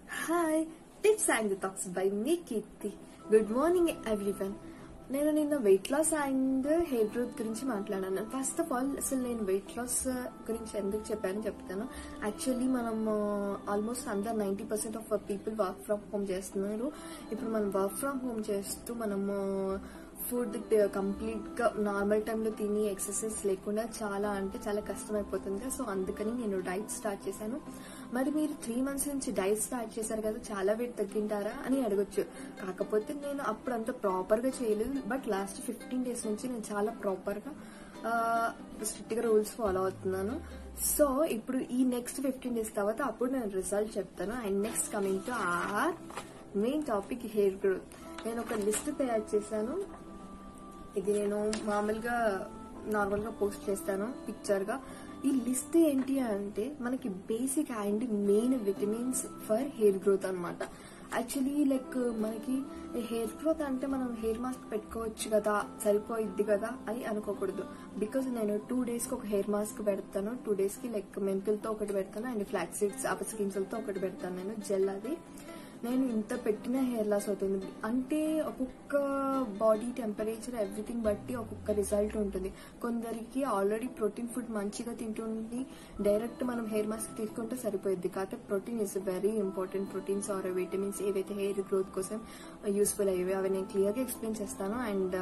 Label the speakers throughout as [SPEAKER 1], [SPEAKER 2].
[SPEAKER 1] hi tips and talks by మీ Keerthi good morning everyone నేను నిన్న weight loss and hair growth గురించి మాట్లాడాను ఫస్ట్ ఆఫ్ ఆల్ అసలు నేను వెయిట్ లాస్ గురించి ఎందుకు చెప్పాను చెప్తాను యాక్చువల్లీ మనం ఆల్మోస్ట్ అందరు ninety percent of people work from home చేస్తున్నారు ఇప్పుడు మనం వర్క్ ఫ్రమ్ హోమ్ చేస్తూ మనము ఫుడ్ కంప్లీట్ గా నార్మల్ టైంలో తిని ఎక్సర్సైజ్ లేకుండా చాలా అంటే చాలా కష్టం అయిపోతుంది సో అందుకని నేను డైట్ స్టార్ట్ చేశాను మరి మీరు త్రీ మంత్స్ నుంచి డైట్ స్టార్ట్ చేశారు కదా చాలా వెయిట్ తగ్గింటారా అని అడగొచ్చు కాకపోతే నేను అప్పుడు అంత ప్రాపర్ గా చేయలేదు బట్ లాస్ట్ ఫిఫ్టీన్ డేస్ నుంచి నేను చాలా ప్రాపర్ గా స్ట్రిక్ట్ గా రూల్స్ ఫాలో అవుతున్నాను సో ఇప్పుడు ఈ నెక్స్ట్ ఫిఫ్టీన్ డేస్ తర్వాత అప్పుడు నేను రిజల్ట్ చెప్తాను and next coming to our main topic hair growth నేను ఒక లిస్ట్ తయారు చేశాను ఇది నేను మామూలుగా నార్మల్ గా పోస్ట్ చేస్తాను పిక్చర్ గా ఈ లిస్ట్ ఏంటి అంటే మనకి basic and main vitamins for hair growth అన్నమాట యాక్చువల్లీ లైక్ మనకి హెయిర్ గ్రోత్ అంటే మనం హెయిర్ మాస్క్ పెట్టుకోవచ్చు కదా సరిపోయిద్ది కదా అని అనుకోకూడదు బికాజ్ నేను టూ డేస్ కి ఒక హెయిర్ మాస్క్ పెడతాను టూ డేస్ కి లైక్ మెంతులతో ఒకటి పెడతాను అండ్ ఫ్లాక్ సీడ్స్ అపసగింజలతో ఒకటి పెడతాను నేను జెల్ అది నేను ఇంత పెట్టిన హెయిర్ లాస్ అవుతుంది అంటే ఒక్కొక్క బాడీ టెంపరేచర్ ఎవ్రీథింగ్ బట్టి ఒక్కొక్క రిజల్ట్ ఉంటుంది కొందరికి ఆల్రెడీ ప్రోటీన్ ఫుడ్ మంచిగా తింటుంది డైరెక్ట్ మనం హెయిర్ మాస్క్ తీసుకుంటే సరిపోయింది కాకపోతే protein is very important proteins are vitamins ఏవైతే హెయిర్ గ్రోత్ కోసం యూస్ఫుల్ అయ్యేవి అవి నేను క్లియర్గా ఎక్స్ప్లెయిన్ చేస్తాను అండ్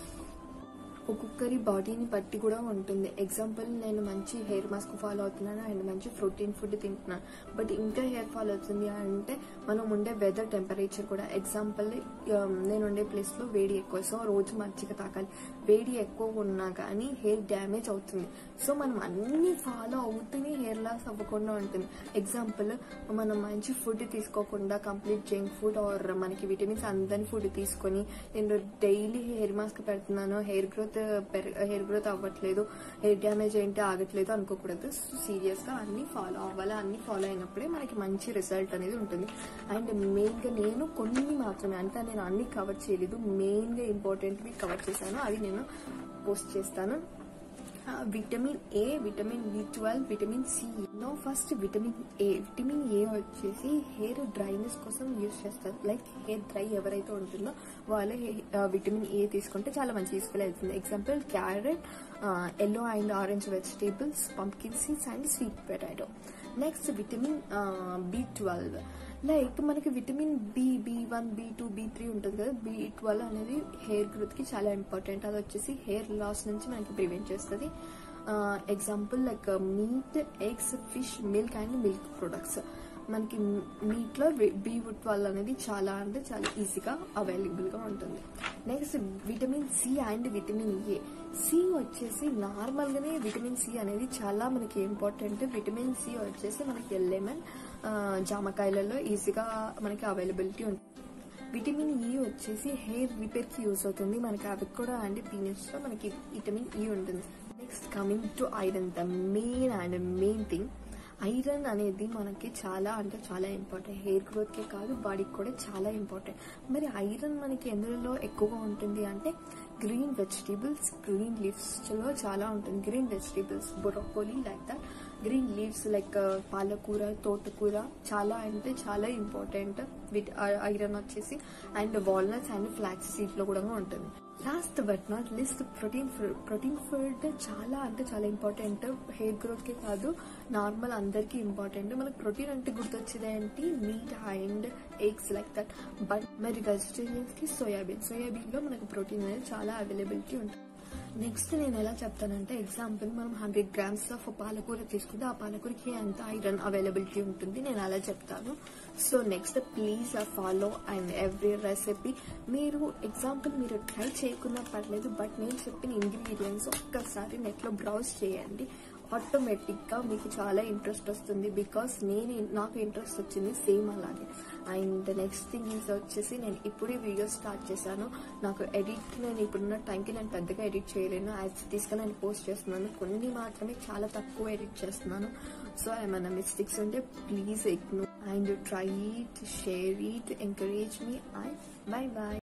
[SPEAKER 1] ఒక్కొక్కరి బాడీని బట్టి కూడా ఉంటుంది ఎగ్జాంపుల్ నేను మంచి హెయిర్ మాస్క్ ఫాలో అవుతున్నాను అండ్ మంచి ప్రోటీన్ ఫుడ్ తింటున్నాను బట్ ఇంకా హెయిర్ ఫాల్ అవుతుంది అంటే మనం ఉండే వెదర్ టెంపరేచర్ కూడా ఎగ్జాంపుల్ నేను ఉండే ప్లేస్ లో వేడి ఎక్కువ సో రోజు మజ్జిగ తాకాలి వేడి ఎక్కువ ఉన్నా కానీ హెయిర్ డ్యామేజ్ అవుతుంది సో మనం అన్ని ఫాలో అవుతూనే హెయిర్ లాస్ అవ్వకుండా ఉంటుంది ఎగ్జాంపుల్ మనం మంచి ఫుడ్ తీసుకోకుండా కంప్లీట్ జంక్ ఫుడ్ ఆర్ మనకి విటమిన్స్ అందని ఫుడ్ తీసుకొని నేను డైలీ హెయిర్ మాస్క్ పెడుతున్నాను హెయిర్ గ్రోత్ హెయిర్ గ్రోత్ అవ్వట్లేదు హెయిర్ డ్యామేజ్ ఏంటి ఆగట్లేదు అనుకోకూడదు సీరియస్ గా అన్ని ఫాలో అవ్వాలి అన్ని ఫాలో అయినప్పుడే మనకి మంచి రిజల్ట్ అనేది ఉంటుంది అండ్ మెయిన్ గా నేను కొన్ని మాత్రమే అంటే నేను అన్ని కవర్ చేయలేదు మెయిన్ గా ఇంపార్టెంట్ కవర్ చేశాను అది నేను పోస్ట్ చేస్తాను vitamin A vitamin B twelve vitamin C no first vitamin A vitamin A వచ్చేసి హెయిర్ డ్రైనెస్ కోసం యూజ్ చేస్తారు లైక్ హెయిర్ డ్రై ఎవరైతే ఉంటుందో వాళ్ళు విటమిన్ ఏ తీసుకుంటే చాలా మంచి యూస్ఫుల్ అవుతుంది example carrot yellow and orange vegetables pumpkin seeds and sweet potato next vitamin B twelve like మనకి vitamin B B one B two B three ఉంటుంది కదా బి ట్వెల్వ్ అనేది హెయిర్ గ్రోత్ కి చాలా ఇంపార్టెంట్ అది వచ్చేసి హెయిర్ లాస్ నుంచి మనకి ప్రివెంట్ చేస్తుంది example like meat eggs fish milk and milk products మనకి మీట్ లో బి ట్వెల్వ్ అనేది చాలా అంటే చాలా ఈజీగా అవైలబుల్ గా ఉంటుంది next vitamin C and vitamin A C వచ్చేసి నార్మల్ గానే విటమిన్ సి అనేది చాలా మనకి ఇంపార్టెంట్ విటమిన్ సి వచ్చేసి మనకి లెమన్ జామకాయలలో ఈజీగా మనకి అవైలబిలిటీ ఉంటుంది విటమిన్ ఈ వచ్చేసి హెయిర్ రిపేర్ కి యూస్ అవుతుంది మనకి అవి కూడా అండ్ పీనట్స్ లో మనకి విటమిన్ ఈ ఉంటుంది next coming to iron the main and main thing iron అనేది మనకి చాలా అంటే చాలా ఇంపార్టెంట్ హెయిర్ గ్రోత్ కే కాదు బాడీకి కూడా చాలా ఇంపార్టెంట్ మరి ఐరన్ మనకి ఎందులో ఎక్కువగా ఉంటుంది అంటే గ్రీన్ వెజిటేబుల్స్ గ్రీన్ లీవ్స్ లో చాలా ఉంటుంది green vegetables broccoli like that green leaves like పాలకూర తోటకూర చాలా అంటే చాలా ఇంపార్టెంట్ విట్ ఐరన్ వచ్చేసి and walnuts and flax seed లో కూడా ఉంటుంది last but not least protein food protein food చాలా అంటే చాలా ఇంపార్టెంట్ హెయిర్ గ్రోత్ కి కాదు నార్మల్ అందరికి ఇంపార్టెంట్ మనకు ప్రోటీన్ అంటే గుర్తొచ్చేది ఏంటి meat and eggs like that but మరి వెజిటేరియన్స్ కి సోయాబీన్ సోయాబీన్ లో మనకు ప్రోటీన్ అనేది చాలా అవైలబిలిటీ ఉంటుంది నెక్స్ట్ నేను ఎలా చెప్తానంటే ఎగ్జాంపుల్ మనం హండ్రెడ్ గ్రామ్స్ ఆఫ్ పాలకూర తీసుకుంటే ఆ పాలకూరకి ఎంత ఐరన్ అవైలబిలిటీ ఉంటుంది నేను అలా చెప్తాను so next please follow and every recipe మీరు ఎగ్జాంపుల్ మీరు ట్రై చేయకున్నా పర్లేదు బట్ నేను చెప్పిన ఇంగ్రీడియంట్స్ ఒక్కసారి నెట్లో బ్రౌజ్ చేయండి ఆటోమేటిక్ గా మీకు చాలా ఇంట్రెస్ట్ వస్తుంది బికాస్ నేను నాకు ఇంట్రెస్ట్ వచ్చింది సేమ్ అలాగే అండ్ నెక్స్ట్ థింగ్ ఈజ్ వచ్చేసి నేను ఇప్పుడే వీడియో స్టార్ట్ చేశాను నాకు ఎడిట్ నేను ఇప్పుడున్న టైంకి నేను పెద్దగా ఎడిట్ చేయలేను యాజ్ తీసుకొని నేను పోస్ట్ చేస్తున్నాను కొన్ని మాత్రమే చాలా తక్కువ ఎడిట్ చేస్తున్నాను సో ఏమైనా మిస్టేక్స్ ఉంటే please ignore and try it share it encourage మీ ఐ బై బాయ్